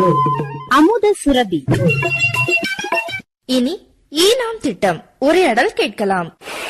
அமுத சுரபி இனி ஈனாம் திட்டம் உரையாடல் கேட்கலாம்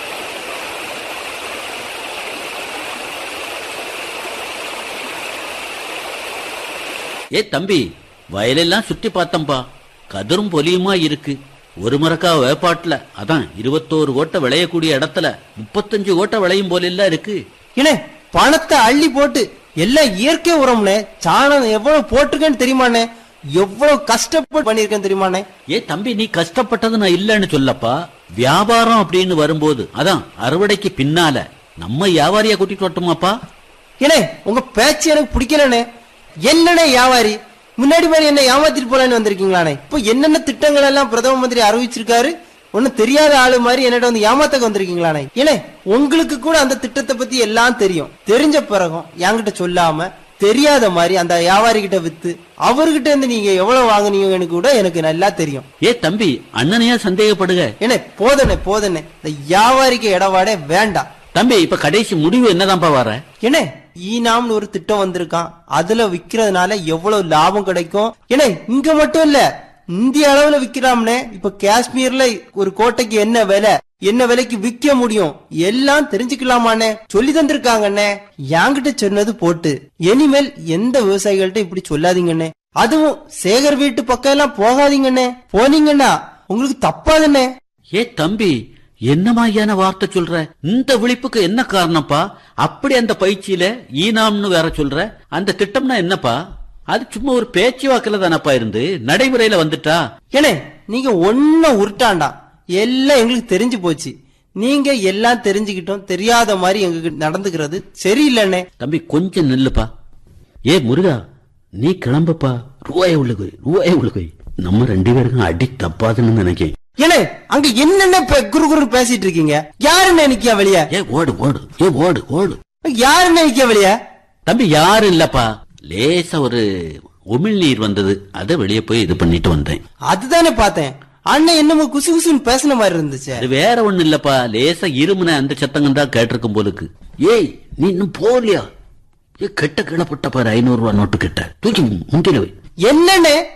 ஏ தம்பி வயலெல்லாம் சுத்தி பார்த்தம்பா கதிரும் பொலியுமா இருக்கு ஒரு மரக்கா வேப்பாட்டுல அதான் இருபத்தோரு ஓட்டை விளையக்கூடிய இடத்துல முப்பத்தஞ்சு ஓட்டை விளையும் போல இருக்கு இனே பணத்தை அள்ளி போட்டு எல்லாம் இயற்கை உரம்னே சாணம் எவ்வளவு போட்டிருக்கேன்னு தெரியுமாண்ணே எவ்வளவு கஷ்டப்பட்டு பண்ணிருக்கேன் தெரியுமாண்ணே ஏ தம்பி நீ கஷ்டப்பட்டது நான் இல்லைன்னு சொல்லப்பா வியாபாரம் அப்படின்னு வரும்போது அதான் அறுவடைக்கு பின்னால நம்ம வியாபாரியா கூட்டிட்டு வரட்டுமாப்பா இனே உங்க பேச்சு எனக்கு பிடிக்கலண்ணே என்னண்ணே வியாபாரி முன்னாடி மாதிரி என்ன ஏமாத்திட்டு போலான்னு வந்திருக்கீங்களாண்ணே இப்போ என்னென்ன திட்டங்கள் எல்லாம் பிரதம மந்திரி அறிவிச்சிருக்காரு ஒன்னும் தெரியாத ஆளு மாதிரி என்னட்ட வந்து ஏமாத்தக்க வந்திருக்கீங்களாண்ணே ஏனே உங்களுக்கு கூட அந்த திட்டத்தை பத்தி எல்லாம் தெரியும் தெரிஞ்ச பிறகும் என்கிட்ட சொல்லாம தெரியாத மாதிரி அந்த வியாபாரி கிட்ட வித்து அவர்கிட்ட இருந்து நீங்க எவ்வளவு வாங்குனீங்கன்னு கூட எனக்கு நல்லா தெரியும் ஏ தம்பி அண்ணனையா சந்தேகப்படுக ஏனே போதனே போதனே இந்த வியாபாரிக்கு இடவாடே வேண்டாம் தம்பி இப்ப கடைசி முடிவு என்னதான்ப்பா வர என்ன ஈனாம்னு ஒரு திட்டம் வந்திருக்கான் அதுல விக்கிறதுனால எவ்வளவு லாபம் கிடைக்கும் ஏன்னா இங்க மட்டும் இல்ல இந்திய அளவுல விக்கிறாம்னே இப்ப காஷ்மீர்ல ஒரு கோட்டைக்கு என்ன விலை என்ன விலைக்கு விக்க முடியும் எல்லாம் தெரிஞ்சுக்கலாமாண்ணே சொல்லி தந்திருக்காங்கண்ணே என்கிட்ட சொன்னது போட்டு இனிமேல் எந்த விவசாயிகள்ட்ட இப்படி சொல்லாதீங்கண்ணே அதுவும் சேகர் வீட்டு பக்கம் எல்லாம் போகாதீங்கண்ணே போனீங்கன்னா உங்களுக்கு தப்பாதுண்ணே ஏ தம்பி என்ன மாதிரியான வார்த்தை சொல்ற இந்த விழிப்புக்கு என்ன காரணம்ப்பா அப்படி அந்த பயிற்சியில ஈனாம்னு வேற சொல்ற அந்த திட்டம்னா என்னப்பா அது சும்மா ஒரு பேச்சு வாக்குல தானப்பா இருந்து நடைமுறையில வந்துட்டா ஏனே நீங்க ஒன்ன உருட்டாண்டா எல்லாம் எங்களுக்கு தெரிஞ்சு போச்சு நீங்க எல்லாம் தெரிஞ்சுக்கிட்டோம் தெரியாத மாதிரி எங்களுக்கு நடந்துக்கிறது சரியில்லைண்ணே தம்பி கொஞ்சம் நில்லுப்பா ஏ முருகா நீ கிளம்புப்பா ரூபாய உள்ள போய் ரூபாய உள்ள போய் நம்ம ரெண்டு பேருக்கும் அடி தப்பாதுன்னு நினைக்கிறேன் ஏனே அங்க என்னென்ன பே- குறு குறு பேசிட்டு இருக்கீங்க யாருன்னு நிக்கியா வெளிய ஏ ஓடு ஓடு ஏ ஓடு ஓடு யாருன்னு நிக்கியா வெளிய தம்பி யாரும் இல்லப்பா லேசா ஒரு உமிழ்நீர் வந்தது அதை வெளியே போய் இது பண்ணிட்டு வந்தேன் அதுதானே பார்த்தேன் அண்ணன் என்னமோ குசு குசுன்னு பேசின மாதிரி இருந்துச்சு அது வேற ஒண்ணு இல்லப்பா லேசா இருமுன அந்த சத்தங்கம் தான் கேட்டிருக்கும் போலுக்கு ஏய் நீ இன்னும் போகலையா ஏ கெட்ட கீழே போட்ட பாரு ஐநூறு ரூபா நோட்டு கிட்ட தூக்கி முந்தில வை என்னண்ணே